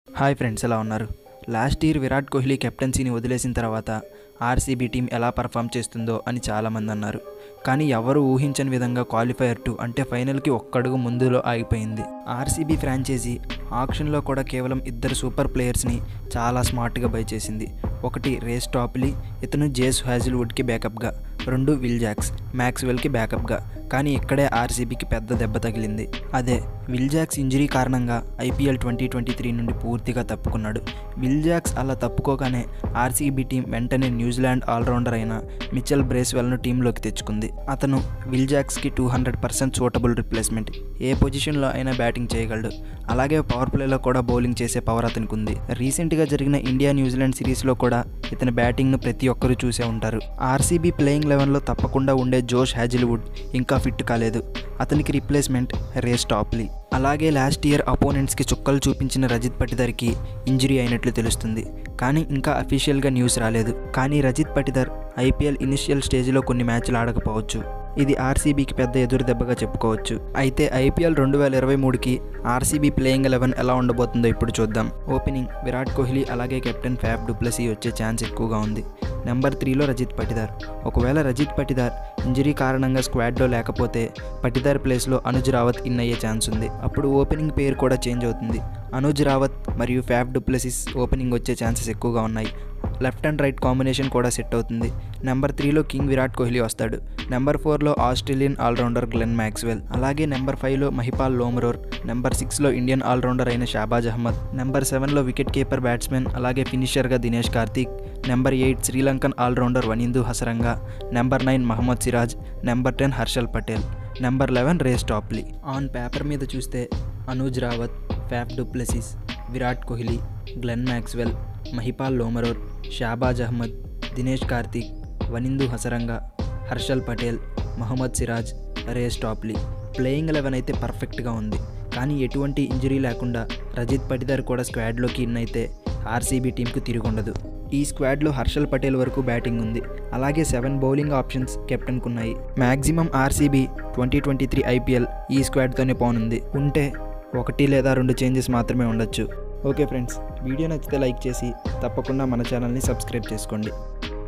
hi friends ఎలా ఉన్నారు last year Virat Kohli కెప్టెన్సీని వదిలేసిన తర్వాత ఆర్సీబీ టీం ఎలా పర్ఫామ్ చేస్తుందో అని చాలామంది అన్నారు కానీ ఎవరు ఊహించని విధంగా క్వాలిఫైయర్ టూ అంటే ఫైనల్కి ఒక్కడుగు ముందులో ఆగిపోయింది ఆర్సీబీ ఫ్రాంచైజీ ఆక్షన్లో కూడా కేవలం ఇద్దరు సూపర్ ప్లేయర్స్ని చాలా స్మార్ట్గా బై చేసింది ఒకటి రేస్ టాప్లీ ఇతను జేస్ హ్యాజిల్వుడ్కి బ్యాకప్గా రెండు విల్ జాక్స్ మ్యాక్స్వెల్కి బ్యాకప్గా కానీ ఇక్కడే ఆర్సీబీకి పెద్ద దెబ్బ తగిలింది అదే విల్ జాక్స్ ఇంజరీ కారణంగా ఐపీఎల్ ట్వంటీ ట్వంటీ త్రీ నుండి పూర్తిగా తప్పుకున్నాడు విల్ జాక్స్ అలా తప్పుకోగానే ఆర్సీబీ టీం వెంటనే న్యూజిలాండ్ ఆల్రౌండర్ అయిన మిచెల్ బ్రేస్వెల్ను టీంలోకి తెచ్చుకుంది అతను విల్ జాక్స్కి two hundred percent suitable replacement ఏ పొజిషన్లో అయినా బ్యాటింగ్ చేయగలడు అలాగే పవర్ ప్లేలో కూడా బౌలింగ్ చేసే పవర్ అతనికి ఉంది రీసెంట్గా జరిగిన ఇండియా న్యూజిలాండ్ సిరీస్లో కూడా ఇతని బ్యాటింగ్ను ప్రతి ఒక్కరూ చూసే ఉంటారు ఆర్సీబీ ప్లేయింగ్ లెవెన్లో తప్పకుండా ఉండే జోష్ హ్యాజిల్వుడ్ ఇంకా ఫిట్ కాలేదు అతనికి రిప్లేస్మెంట్ రేస్ టాప్లీ అలాగే లాస్ట్ ఇయర్ అపోనెంట్స్కి చుక్కలు చూపించిన రజిత్ పటిదర్కి ఇంజరీ అయినట్లు తెలుస్తుంది కానీ ఇంకా అఫీషియల్గా న్యూస్ రాలేదు కానీ రజిత్ పటిదర్ ఐపీఎల్ ఇనిషియల్ స్టేజ్లో కొన్ని మ్యాచ్లు ఆడకపోవచ్చు ఇది ఆర్సీబీకి పెద్ద ఎదురు దెబ్బగా చెప్పుకోవచ్చు అయితే ఐపీఎల్ రెండు వేల ఇరవై మూడుకి ఆర్సీబీ ప్లేయింగ్ ఎలెవెన్ ఎలా ఉండబోతుందో ఇప్పుడు చూద్దాం ఓపెనింగ్ విరాట్ కోహ్లీ అలాగే కెప్టెన్ ఫ్యాబ్ డుప్లసీ వచ్చే ఛాన్స్ ఎక్కువగా ఉంది నెంబర్ త్రీలో రజిత్ పటిదార్ ఒకవేళ రజిత్ పటిదార్ ఇంజరీ కారణంగా స్క్వాడ్లో లేకపోతే పటిదార్ ప్లేస్లో అనుజ్ రావత్ ఇన్ అయ్యే ఛాన్స్ ఉంది అప్పుడు ఓపెనింగ్ పేరు కూడా చేంజ్ అవుతుంది అనుజ్ రావత్ మరియు ఫ్యాబ్ డుప్లసిస్ ఓపెనింగ్ వచ్చే ఛాన్సెస్ ఎక్కువగా ఉన్నాయి లెఫ్ట్ అండ్ రైట్ కాంబినేషన్ కూడా సెట్ అవుతుంది నెంబర్ త్రీలో కింగ్ విరాట్ కోహ్లీ వస్తాడు నెంబర్ ఫోర్లో ఆస్ట్రేలియన్ ఆల్రౌండర్ గ్లెన్ మ్యాక్స్వెల్ అలాగే నెంబర్ ఫైవ్లో మహిపాల్ లోమరోర్ నెంబర్ సిక్స్లో ఇండియన్ ఆల్రౌండర్ అయిన షాబాజ్ అహ్మద్ నెంబర్ సెవెన్లో వికెట్ కీపర్ బ్యాట్స్మెన్ అలాగే ఫినిషర్గా Dinesh Karthik number eight Sri Lankan allrounder Wanindu Hasaranga number nine Mohammed Siraj number ten Harshal Patel number eleven Reece Topley on paper మీద చూస్తే Anuj Rawat Faf du Plessis Virat Kohli Glenn Maxwell Mahipal Lomror Shahbaz Ahmed Dinesh Karthik Wanindu Hasaranga Harshal Patel Mohammed Siraj Reece Topley playing eleven అయితే పర్ఫెక్ట్గా ఉంది కానీ ఎటువంటి ఇంజరీ లేకుండా రజిత్ పటిదార్ కూడా స్క్వాడ్లోకి ఇన్ అయితే ఆర్సీబీ టీంకు తిరుగుండదు ఈ స్క్వాడ్లో హర్షల్ పటేల్ వరకు బ్యాటింగ్ ఉంది అలాగే సెవెన్ బౌలింగ్ ఆప్షన్స్ కెప్టెన్కు ఉన్నాయి maximum RCB twenty twenty three IPL ఈ స్క్వాడ్తోనే పోనుంది ఉంటే ఒకటి లేదా రెండు చేంజెస్ మాత్రమే ఉండొచ్చు ఓకే ఫ్రెండ్స్ వీడియో నచ్చితే లైక్ చేసి తప్పకుండా మన ఛానల్ని సబ్స్క్రైబ్ చేసుకోండి